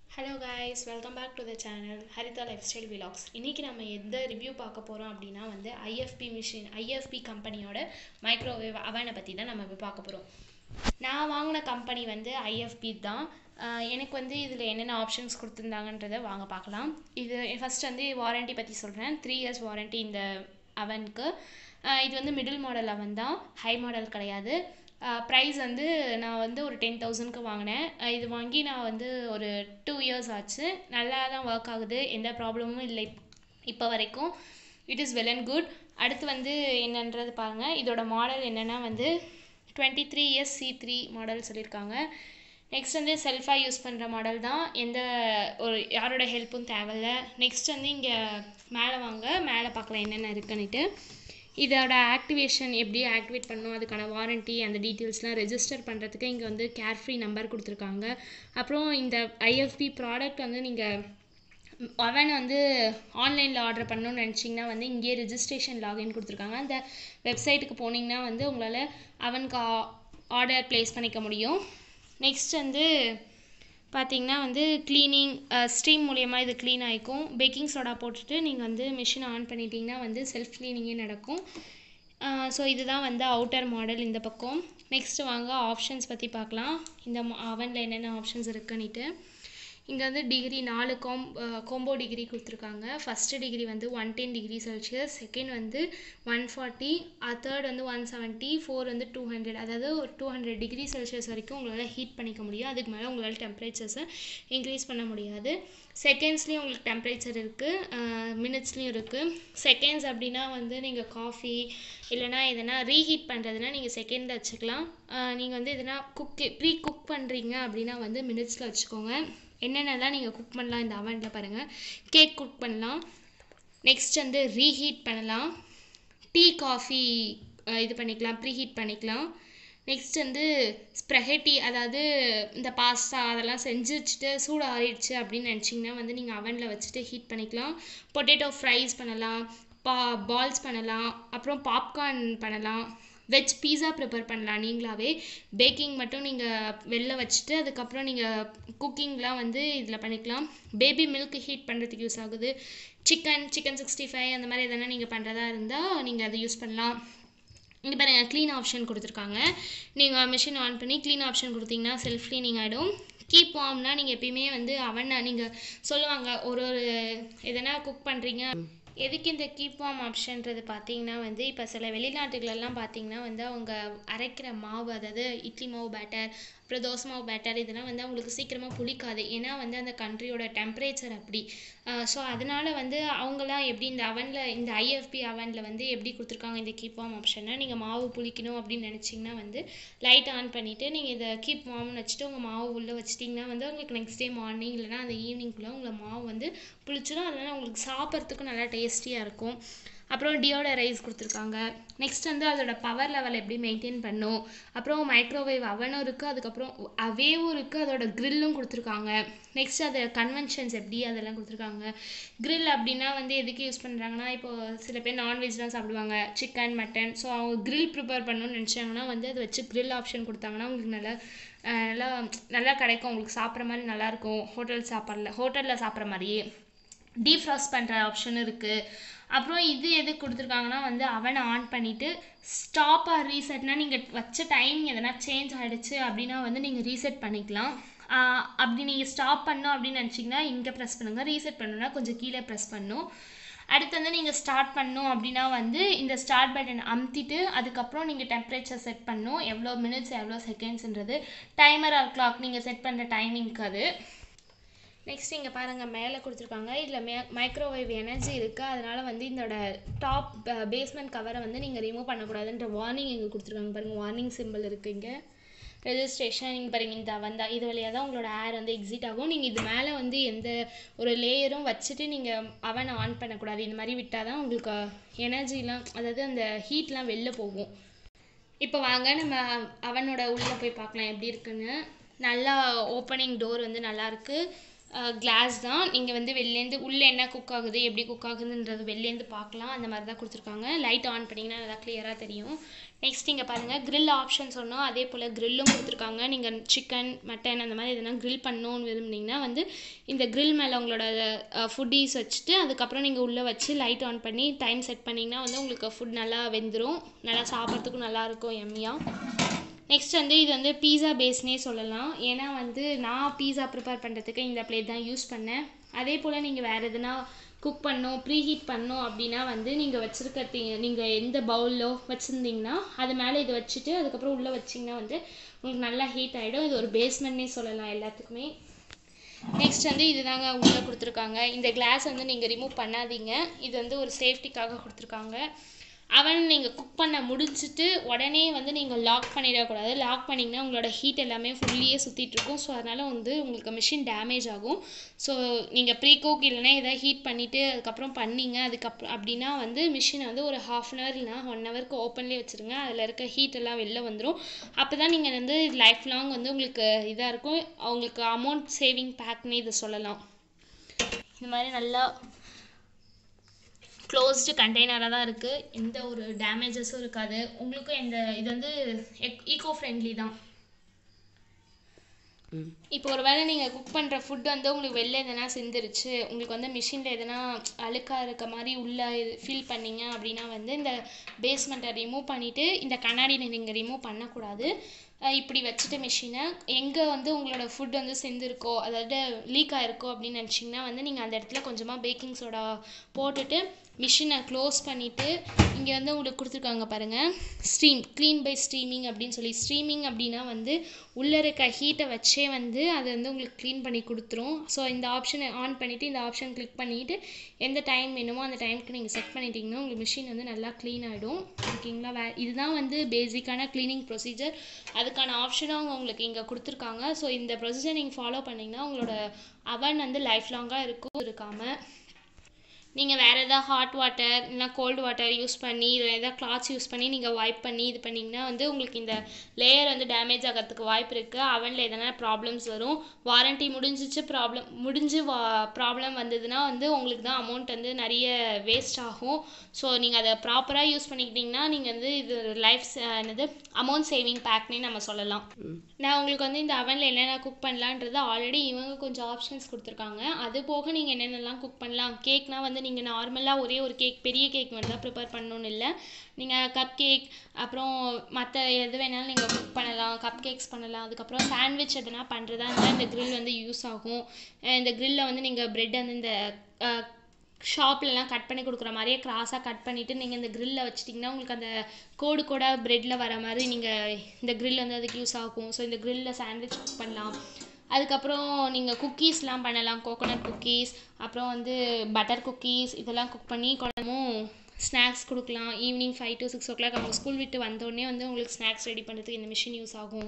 Hello guys welcome back to the channel Haritha lifestyle vlogs இன்றைக்கி நம்ம எந்த review பார்க்க போகிறோம் அப்படின்னா வந்து ஐஎஃப்பி மிஷின் ஐஎஃப்பி கம்பெனியோட மைக்ரோவேவ் அவனை பற்றி தான் நம்ம இப்போ பார்க்க போகிறோம் நான் வாங்கின கம்பெனி வந்து ஐஎஃப்பி தான் ஆஹ் எனக்கு வந்து இதில் என்னென்ன ஆப்ஷன்ஸ் கொடுத்துருந்தாங்கன்றதை வாங்க பார்க்கலாம் இது ஃபஸ்ட் வந்து வாரண்டி பற்றி சொல்கிறேன் த்ரீ இயர்ஸ் வாரண்டி இந்த அவனுக்கு இது வந்து மிடில் மாடல் அவன் தான் ஹை மாடல் கிடையாது ப்ரைஸ் வந்து நான் வந்து ஒரு டென் தௌசண்ட்க்கு வாங்கினேன் அஹ் இது வாங்கி நான் வந்து ஒரு டூ இயர்ஸ் ஆச்சு நல்லா தான் ஒர்க் ஆகுது எந்த ப்ராப்ளமும் இல்லை இப்போ வரைக்கும் it is well and good அடுத்து வந்து என்னன்றது பாருங்கள் இதோட மாடல் என்னென்னா வந்து twenty three years C three model சொல்லியிருக்காங்க நெக்ஸ்ட் வந்து செல்ஃபாக யூஸ் பண்ணுற மாடல் தான் எந்த ஒரு யாரோட ஹெல்ப்பும் தேவையில்ல நெக்ஸ்ட் வந்து இங்கே மேலே வாங்க மேலே பார்க்கலாம் என்னென்ன இருக்குன்னுட்டு இதோட ஆக்டிவேஷன் எப்படி ஆக்டிவேட் பண்ணணும் அதுக்கான வாரண்டி அந்த டீட்டெயில்ஸ்லாம் ரெஜிஸ்டர் பண்ணுறதுக்கு இங்கே வந்து கேர்ஃப்ரீ நம்பர் கொடுத்துருக்காங்க அப்புறம் இந்த ஐஎஃப்பி ப்ராடக்ட் வந்து நீங்கள் அவன் வந்து ஆன்லைனில் ஆர்டர் பண்ணணும்னு நினச்சிங்கன்னா வந்து இங்கேயே ரெஜிஸ்ட்ரேஷன் லாகின் கொடுத்துருக்காங்க அந்த வெப்சைட்டுக்கு போனீங்கன்னா வந்து உங்களால் அவனுக்கு ஆர்டர் ப்ளேஸ் பண்ணிக்க முடியும் நெக்ஸ்ட் வந்து பார்த்தீங்கன்னா வந்து க்ளீனிங் ஸ்டீம் மூலயமா இது க்ளீன் ஆகிக்கும் பேக்கிங் சோடா போட்டுட்டு நீங்கள் வந்து மிஷினை ஆன் பண்ணிட்டீங்கன்னா வந்து செல்ஃப் க்ளீனிங்கே நடக்கும் ஸோ இதுதான் வந்து அவுட்டர் மாடல் இந்த பக்கம் நெக்ஸ்ட்டு வாங்க ஆப்ஷன்ஸ் பற்றி பார்க்கலாம் இந்த அவனில் என்னென்ன ஆப்ஷன்ஸ் இருக்குன்னுட்டு இங்கே வந்து டிகிரி நாலு காம் கோம்போ டிகிரி கொடுத்துருக்காங்க ஃபஸ்ட்டு டிகிரி வந்து one ten degree Celsius second வந்து ஒன் ஃபார்ட்டி தேர்ட் வந்து ஒன் செவன்ட்டி ஃபோர் வந்து டூ ஹண்ட்ரட் அதாவது ஒரு டூ ஹண்ட்ரட் டிகிரி செல்சியஸ் வரைக்கும் உங்களால் ஹீட் பண்ணிக்க முடியும் அதுக்கு மேலே உங்களால் டெம்பரேச்சர்ஸை இன்க்ரீஸ் பண்ண முடியாது செகண்ட்ஸ்லேயும் உங்களுக்கு டெம்பரேச்சர் இருக்குது மினிட்ஸ்லேயும் இருக்குது செகண்ட்ஸ் அப்படின்னா வந்து நீங்கள் காஃபி இல்லைனா எதனா ரீஹீட் பண்ணுறதுனா நீங்கள் செகண்டில் வச்சுக்கலாம் நீங்கள் வந்து எதனா குக் ப்ரீ குக் பண்ணுறீங்க அப்படின்னா வந்து மினிட்ஸில் வச்சுக்கோங்க என்னென்னலாம் நீங்கள் குக் பண்ணலாம் இந்த அவனில் பாருங்கள் கேக் குக் பண்ணலாம் நெக்ஸ்ட் வந்து ரீஹீட் பண்ணலாம் டீ காஃபி இது பண்ணிக்கலாம் ப்ரீஹீட் பண்ணிக்கலாம் நெக்ஸ்ட் வந்து ஸ்ப்ரெஹட்டி அதாவது இந்த பாஸ்தா அதெல்லாம் செஞ்சு வச்சுட்டு சூடு ஆறிடுச்சு அப்படின்னு நினச்சிங்கன்னா வந்து நீங்கள் அவனில் வச்சுட்டு ஹீட் பண்ணிக்கலாம் பொட்டேட்டோ ஃப்ரைஸ் பண்ணலாம் பா பால்ஸ் பண்ணலாம் அப்புறம் பாப்கார்ன் பண்ணலாம் வெஜ் பீஸா ப்ரிப்பேர் பண்ணலாம் நீங்களாவே பேக்கிங் மட்டும் நீங்கள் வெளில வச்சுட்டு அதுக்கப்புறம் நீங்கள் குக்கிங்லாம் வந்து இதில் பண்ணிக்கலாம் பேபி மில்க் ஹீட் பண்ணுறதுக்கு யூஸ் ஆகுது சிக்கன் சிக்கன் சிக்ஸ்டி ஃபைவ் அந்த மாதிரி எதனா நீங்கள் பண்ணுறதா இருந்தால் நீங்கள் அதை யூஸ் பண்ணலாம் இங்கே பாருங்கள் க்ளீன் ஆப்ஷன் கொடுத்துருக்காங்க நீங்கள் மிஷின் ஆன் பண்ணி க்ளீன் ஆப்ஷன் கொடுத்தீங்கன்னா செல்ஃப் க்ளீனிங் ஆகிடும் கீப் வார்ம்னா நீங்கள் எப்பயுமே வந்து அவனை நீங்கள் சொல்லுவாங்க ஒரு ஒரு எதனா குக் பண்ணுறீங்க எதுக்கு இந்த கீப் வார்ம் ஆப்ஷன்றது பார்த்தீங்கன்னா வந்து இப்போ சில வெளிநாட்டுகளெல்லாம் பார்த்தீங்கன்னா வந்து அவங்க அரைக்கிற மாவு அதாவது இட்லி மாவு பேட்டர் அப்புறம் தோசை மாவு பேட்டர் இதெல்லாம் வந்து அவங்களுக்கு சீக்கிரமாக புளிக்காது ஏன்னா வந்து அந்த கண்ட்ரியோட டெம்பரேச்சர் அப்படி ஸோ அதனால் வந்து அவங்களாம் எப்படி இந்த அவனில் இந்த ஐஎஃப்பி அவனில் வந்து எப்படி கொடுத்துருக்காங்க இந்த கீப் வார்ம் ஆப்ஷனை நீங்கள் மாவு புளிக்கணும் அப்படின்னு நினச்சிங்கன்னா வந்து லைட் ஆன் பண்ணிவிட்டு நீங்கள் இதை கீப் வார்ம்னு வச்சுட்டு உங்கள் மாவு உள்ளே வச்சிட்டிங்கன்னா வந்து உங்களுக்கு நெக்ஸ்ட் டே மார்னிங் இல்லைனா அந்த ஈவினிங்குள்ளே உங்களை மாவு வந்து புளிச்சிடும் அதனால் உங்களுக்கு சாப்பிட்றதுக்கும் நல்லா டேஸ்டியாக இருக்கும் அப்புறம் டியோடரைஸ் கொடுத்துருக்காங்க நெக்ஸ்ட் வந்து அதோட பவர் லெவல் எப்படி மெயின்டைன் பண்ணும் அப்புறம் மைக்ரோவேவ் அவனும் இருக்குது அதுக்கப்புறம் அவேவும் இருக்குது அதோட க்ரில்லும் கொடுத்துருக்காங்க நெக்ஸ்ட் அது கன்வென்ஷன்ஸ் எப்படி அதெல்லாம் கொடுத்துருக்காங்க க்ரில் அப்படின்னா வந்து எதுக்கு யூஸ் பண்ணுறாங்கன்னா இப்போ சில பேர் நான்வெஜ்லாம் சாப்பிடுவாங்க சிக்கன் மட்டன் ஸோ அவங்க க்ரில் ப்ரிப்பேர் பண்ணணும்னு நினச்சாங்கன்னா வந்து அதை வச்சு க்ரில் ஆப்ஷன் கொடுத்தாங்கன்னா உங்களுக்கு நல்லா நல்லா நல்லா கிடைக்கும் உங்களுக்கு சாப்பிட்ற மாதிரி நல்லாயிருக்கும் ஹோட்டல் சாப்பாடில் ஹோட்டலில் சாப்பிட்ற மாதிரியே டீஃப்ராஸ்ட் பண்ணுற ஆப்ஷன் இருக்குது அப்புறம் இது எது கொடுத்துருக்காங்கன்னா வந்து அவனை ஆன் பண்ணிவிட்டு ஸ்டாப் ஆர் ரீசெட்னா நீங்கள் வச்ச டைம் எதனா சேஞ்ச் ஆகிடுச்சு அப்படின்னா வந்து நீங்கள் ரீசெட் பண்ணிக்கலாம் அப்படி நீங்கள் ஸ்டாப் பண்ணோம் அப்படின்னு நினச்சிங்கன்னா இங்கே ப்ரெஸ் பண்ணுங்கள் ரீசெட் பண்ணணும்னா கொஞ்சம் கீழே ப்ரெஸ் பண்ணும் அடுத்து வந்து நீங்கள் ஸ்டார்ட் பண்ணணும் அப்படின்னா வந்து இந்த ஸ்டார்ட் பட்டன் அமுத்திட்டு அதுக்கப்புறம் நீங்கள் டெம்பரேச்சர் செட் பண்ணணும் எவ்வளோ மினிட்ஸ் எவ்வளோ செகண்ட்ஸ்ன்றது டைமர் ஆர் கிளாக் நீங்கள் செட் பண்ணுற டைமிங்க்கு அது நெக்ஸ்ட் இங்கே பாருங்கள் மேலே கொடுத்துருக்காங்க இதில் மே மைக்ரோவேவ் எனர்ஜி இருக்குது அதனால் வந்து இதோட டாப் பேஸ்மெண்ட் கவரை வந்து நீங்கள் ரிமூவ் பண்ணக்கூடாதுன்ற வார்னிங் இங்கே கொடுத்துருக்காங்க பாருங்கள் வார்னிங் சிம்பிள் இருக்குது இங்கே ரெஜிஸ்ட்ரேஷன் நீங்கள் பாருங்கள் இந்த வந்தா இது வழியாக தான் உங்களோட ஏர் வந்து எக்ஸிட் ஆகும் நீங்கள் இது மேலே வந்து எந்த ஒரு லேயரும் வச்சுட்டு நீங்கள் அவனை ஆன் பண்ணக்கூடாது இந்த மாதிரி விட்டால் தான் உங்களுக்கு எனர்ஜிலாம் அதாவது அந்த ஹீட்லாம் வெளில போகும் இப்போ வாங்க நம்ம அவனோட உள்ளே போய் பார்க்கலாம் எப்படி இருக்குன்னு நல்லா ஓப்பனிங் டோர் வந்து நல்லாயிருக்கு கிளாஸ் தான் நீங்கள் வந்து வெளிலேருந்து உள்ளே என்ன குக் ஆகுது எப்படி குக் ஆகுதுன்றது வெளிலேருந்து பார்க்கலாம் அந்த மாதிரி தான் கொடுத்துருக்காங்க லைட் ஆன் பண்ணிங்கன்னா நல்லா கிளியராக தெரியும் நெக்ஸ்ட் இங்கே பாருங்கள் grill ஆப்ஷன் சொன்னோம் அதே போல் க்ரில்லும் கொடுத்துருக்காங்க நீங்கள் சிக்கன் மட்டன் அந்த மாதிரி எதனா grill பண்ணணும்னு விரும்புனீங்கன்னா வந்து இந்த grill மேலே உங்களோட ஃபுட்டீஸ் வச்சுட்டு அதுக்கப்புறம் நீங்கள் உள்ளே வச்சு லைட் ஆன் பண்ணி டைம் செட் பண்ணிங்கன்னா வந்து உங்களுக்கு ஃபுட் நல்லா வெந்துடும் நல்லா சாப்பிட்றதுக்கும் நல்லாயிருக்கும் எம்மியாக நெக்ஸ்ட் வந்து இது வந்து பீஸா பேஸ்னே சொல்லலாம் ஏன்னா வந்து நான் பீஸா ப்ரிப்பேர் பண்ணுறதுக்கு இந்த பிளேட் தான் யூஸ் பண்ணேன் அதே போல் நீங்கள் வேறு எதுனா குக் பண்ணோம் ப்ரீ ஹீட் பண்ணோம் அப்படின்னா வந்து நீங்கள் வச்சுருக்க நீங்கள் எந்த பவுலில் வச்சுருந்தீங்கன்னா அது மேலே இதை வச்சுட்டு அதுக்கப்புறம் உள்ளே வச்சிங்கன்னா வந்து உங்களுக்கு நல்லா ஹீட் ஆகிடும் இது ஒரு பேஸ்மெண்ட்னே சொல்லலாம் எல்லாத்துக்குமே நெக்ஸ்ட் வந்து இதுதாங்க உள்ளே கொடுத்துருக்காங்க இந்த கிளாஸ் வந்து நீங்கள் ரிமூவ் பண்ணாதீங்க இது வந்து ஒரு சேஃப்டிக்காக கொடுத்துருக்காங்க அவன் நீங்கள் குக் பண்ண முடிஞ்சிட்டு உடனே வந்து நீங்கள் லாக் பண்ணிடக்கூடாது லாக் பண்ணிங்கன்னா உங்களோட ஹீட் எல்லாமே ஃபுல்லியே சுற்றிட்டுருக்கும் ஸோ அதனால் வந்து உங்களுக்கு மிஷின் டேமேஜ் ஆகும் ஸோ நீங்கள் ப்ரீ குக் இல்லைன்னா எதாவது ஹீட் பண்ணிவிட்டு அதுக்கப்புறம் பண்ணீங்க அதுக்கப்புறம் அப்படின்னா வந்து மிஷினை வந்து ஒரு ஹாஃப் அன் ஹவர் இல்லைனா ஒன் ஹவருக்கு ஓப்பன்லேயே வச்சுருங்க அதில் இருக்க ஹீட் எல்லாம் வெளில வந்துடும் அப்போ தான் நீங்கள் வந்து லைஃப் லாங் வந்து உங்களுக்கு இதாக இருக்கும் உங்களுக்கு அமௌண்ட் சேவிங் பேக்னே இதை சொல்லலாம் இந்த மாதிரி நல்லா க்ளோஸ்டு கண்டெய்னராக தான் இருக்குது எந்த ஒரு டேமேஜஸும் இருக்காது உங்களுக்கும் எந்த இது வந்து ஈகோ ஃப்ரெண்ட்லி தான் இப்போ ஒரு வேளை நீங்கள் குக் பண்ணுற ஃபுட் வந்து உங்களுக்கு வெளில எதனா சிந்துருச்சு உங்களுக்கு வந்து மிஷினில் எதனா அழுக்காக இருக்க மாதிரி உள்ளே ஃபீல் பண்ணீங்க அப்படின்னா வந்து இந்த பேஸ்மெண்ட்டை ரிமூவ் பண்ணிவிட்டு இந்த கண்ணாடியை நீங்கள் ரிமூவ் பண்ணக்கூடாது அஹ் இப்படி வச்சுட்டு மிஷினை எங்கே வந்து உங்களோட ஃபுட் வந்து சிந்திருக்கோ அதாவது லீக் ஆயிருக்கோ அப்படின்னு நினச்சிங்கன்னா வந்து நீங்கள் அந்த இடத்துல கொஞ்சமாக பேக்கிங் சோடா போட்டுட்டு மிஷினை க்ளோஸ் பண்ணிவிட்டு இங்கே வந்து உங்களுக்கு கொடுத்துருக்காங்க பாருங்கள் ஸ்டீம் க்ளீன் பை ஸ்டீமிங் அப்படின்னு சொல்லி ஸ்டீமிங் அப்படின்னா வந்து உள்ளே இருக்க ஹீட்டை வச்சே வந்து அது வந்து உங்களுக்கு க்ளீன் பண்ணி கொடுத்துரும் ஸோ இந்த ஆப்ஷனை ஆன் பண்ணிவிட்டு இந்த ஆப்ஷன் கிளிக் பண்ணிவிட்டு எந்த டைம் வேணுமோ அந்த டைமுக்கு நீங்கள் செட் பண்ணிட்டீங்கன்னா உங்களுக்கு மிஷின் வந்து நல்லா க்ளீன் ஆகிடும் ஓகேங்களா வே இதுதான் வந்து பேசிக்கான க்ளீனிங் ப்ரொசீஜர் அதுக்கான ஆப்ஷனும் அவங்க உங்களுக்கு இங்கே கொடுத்துருக்காங்க ஸோ இந்த ப்ரொசீஜர் நீங்கள் ஃபாலோ பண்ணிங்கன்னா உங்களோட அவன் வந்து லைஃப் லாங்காக இருக்கும் இருக்காமல் நீங்கள் வேறு எதாவது ஹாட் வாட்டர் இல்லைனா கோல்டு வாட்டர் யூஸ் பண்ணி இல்லை எதாவது கிளாத்ஸ் யூஸ் பண்ணி நீங்கள் வைப் பண்ணி இது பண்ணிங்கன்னா வந்து உங்களுக்கு இந்த லேயர் வந்து டேமேஜ் ஆகிறதுக்கு வாய்ப்பு இருக்குது அவனில் எதனா ப்ராப்ளம்ஸ் வரும் வாரண்டி முடிஞ்சிச்சு ப்ராப்ளம் முடிஞ்சு வா ப்ராப்ளம் வந்ததுன்னா வந்து உங்களுக்கு தான் அமௌண்ட் வந்து நிறைய வேஸ்ட் ஆகும் ஸோ நீங்கள் அதை ப்ராப்பராக யூஸ் பண்ணிக்கிட்டிங்கன்னா நீங்கள் வந்து இது லைஃப் என்னது அமௌண்ட் சேவிங் பேக்னே நம்ம சொல்லலாம் நான் உங்களுக்கு வந்து இந்த அவனில் என்னென்ன குக் பண்ணலான்றது ஆல்ரெடி இவங்க கொஞ்சம் ஆப்ஷன்ஸ் கொடுத்துருக்காங்க அது போக நீங்கள் என்னென்னலாம் குக் பண்ணலாம் கேக்னால் வந்து நீங்கள் நார்மலாக ஒரே ஒரு கேக் பெரிய கேக் மட்டும் தான் ப்ரிப்பேர் பண்ணணும்னு இல்லை நீங்கள் கப் கேக் அப்புறம் மற்ற எது வேணாலும் நீங்கள் குக் பண்ணலாம் கப் கேக்ஸ் பண்ணலாம் அதுக்கப்புறம் சாண்ட்விச் எதனா பண்ணுறதா இருந்தால் இந்த grill வந்து யூஸ் ஆகும் அஹ் இந்த grill-ல வந்து நீங்கள் பிரெட் வந்து இந்த அஹ், ஷாப்லலாம் கட் பண்ணி கொடுக்குற மாதிரியே கிராஸாக கட் பண்ணிவிட்டு நீங்கள் இந்த grill-ல வச்சிட்டிங்கன்னா உங்களுக்கு அந்த கோடு கோடாக ப்ரெட்டில் வர மாதிரி நீங்கள் இந்த grill வந்து அதுக்கு யூஸ் ஆகும் ஸோ இந்த grill-ல சாண்ட்விச் குக் பண்ணலாம் அதுக்கப்புறம் நீங்கள் குக்கீஸ்லாம் பண்ணலாம் கோகோனட் குக்கீஸ் அப்புறம் வந்து பட்டர் குக்கீஸ் இதெல்லாம் குக் பண்ணி குழம்பும் ஸ்நாக்ஸ் கொடுக்கலாம் evening five to six o'clock அவங்க ஸ்கூல் விட்டு வந்தோடனே வந்து உங்களுக்கு ஸ்நாக்ஸ் ரெடி பண்ணுறதுக்கு இந்த மிஷின் யூஸ் ஆகும்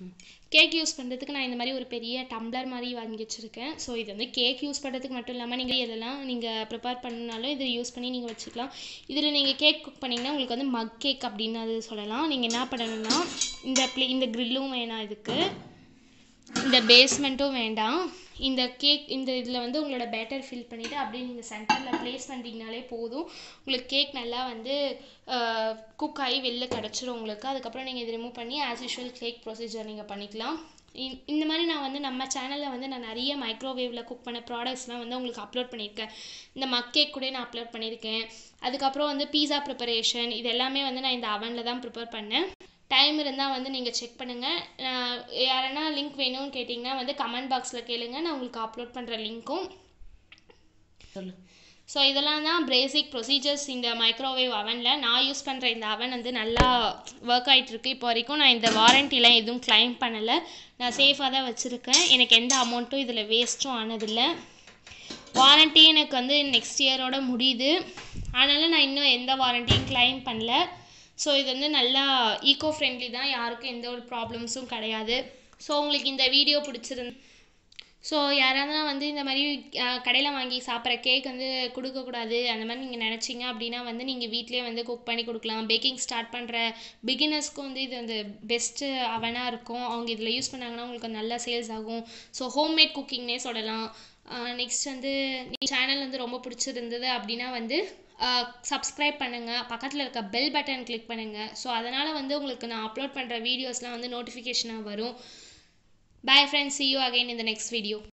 கேக் யூஸ் பண்ணுறதுக்கு நான் இந்த மாதிரி ஒரு பெரிய டம்ளர் மாதிரி வாங்கி வச்சுருக்கேன் ஸோ இது வந்து கேக் யூஸ் பண்ணுறதுக்கு மட்டும் இல்லாமல் நீங்கள் இதெல்லாம் நீங்கள் ப்ரிப்பேர் பண்ணனாலும் இதை யூஸ் பண்ணி நீங்கள் வச்சுக்கலாம் இதில் நீங்கள் கேக் குக் பண்ணிங்கன்னா உங்களுக்கு வந்து மக் கேக் அப்படின்னு அது சொல்லலாம் நீங்கள் என்ன பண்ணணும்னா இந்த ப்ளே இந்த க்ரில்லும் வேணாம் இதுக்கு இந்த பேஸ்மெண்ட்டும் வேண்டாம் இந்த கேக் இந்த இதில் வந்து உங்களோட பேட்டர் ஃபில் பண்ணிவிட்டு அப்படியே நீங்கள் சென்டரில் ப்ளேஸ் பண்ணிட்டீங்கனாலே போதும் உங்களுக்கு கேக் நல்லா வந்து குக் ஆகி வெளில கிடச்சிரும் உங்களுக்கு அதுக்கப்புறம் நீங்கள் இதை ரிமூவ் பண்ணி ஆஸ் யூஷுவல் கேக் ப்ரொசீஜர் நீங்கள் பண்ணிக்கலாம் இ- இந்த மாதிரி நான் வந்து நம்ம சேனலில் வந்து நான் நிறைய மைக்ரோவேவில் குக் பண்ண ப்ராடக்ட்ஸ்லாம் வந்து உங்களுக்கு அப்லோட் பண்ணியிருக்கேன் இந்த மக் கேக் கூட நான் அப்லோட் பண்ணியிருக்கேன் அதுக்கப்புறம் வந்து பீஸா ப்ரிப்பரேஷன் இது எல்லாமே வந்து நான் இந்த அவனில் தான் ப்ரிப்பேர் பண்ணேன் டைம் இருந்தால் வந்து நீங்கள் செக் பண்ணுங்கள் யாரனா லிங்க் வேணும்னு கேட்டிங்கன்னா வந்து கமெண்ட் பாக்ஸில் கேளுங்க நான் உங்களுக்கு அப்லோட் பண்ணுற லிங்க்கும் சொல்லு ஸோ இதெல்லாம் தான் பேசிக் ப்ரொசீஜர்ஸ் இந்த மைக்ரோவேவ் அவனில் நான் யூஸ் பண்ணுற இந்த அவன் வந்து நல்லா ஒர்க் ஆயிட்டு இருக்கு இப்போ வரைக்கும் நான் இந்த வாரண்டிலாம் எதுவும் claim பண்ணலை நான் சேஃபாக தான் வச்சுருக்கேன் எனக்கு எந்த அமௌண்ட்டும் இதில் வேஸ்ட்டும் ஆனதில்லை வாரண்ட்டி எனக்கு வந்து நெக்ஸ்ட் இயரோட முடியுது அதனால் நான் இன்னும் எந்த வாரண்டியும் claim பண்ணல ஸோ இது வந்து நல்லா ஈகோ ஃப்ரெண்ட்லி தான் யாருக்கும் எந்த ஒரு ப்ராப்ளம்ஸும் கிடையாது ஸோ உங்களுக்கு இந்த வீடியோ பிடிச்சிருந்து ஸோ யாராவது வந்து இந்த மாதிரி கடையில் வாங்கி சாப்பிட்ற கேக் வந்து கொடுக்கக்கூடாது அந்த மாதிரி நீங்கள் நினச்சிங்க அப்படின்னா வந்து நீங்கள் வீட்டிலே வந்து குக் பண்ணி கொடுக்கலாம் பேக்கிங் ஸ்டார்ட் பண்ணுற பிகினர்ஸ்க்கும் வந்து இது வந்து பெஸ்ட்டு அவனாக இருக்கும் அவங்க இதில் யூஸ் பண்ணாங்கன்னா உங்களுக்கு நல்லா சேல்ஸ் ஆகும் ஸோ ஹோம்மேட் குக்கிங்னே சொல்லலாம் நெக்ஸ்ட் வந்து சேனல் வந்து ரொம்ப பிடிச்சிருந்தது அப்படின்னா வந்து சப்ஸ்கிரைப் பண்ணுங்கள் பக்கத்தில் இருக்க பெல் பட்டன் கிளிக் பண்ணுங்கள் ஸோ அதனால் வந்து உங்களுக்கு நான் அப்லோட் பண்ணுற வீடியோஸ்லாம் வந்து நோட்டிஃபிகேஷனாக வரும் Bye friends, see you again in the next video.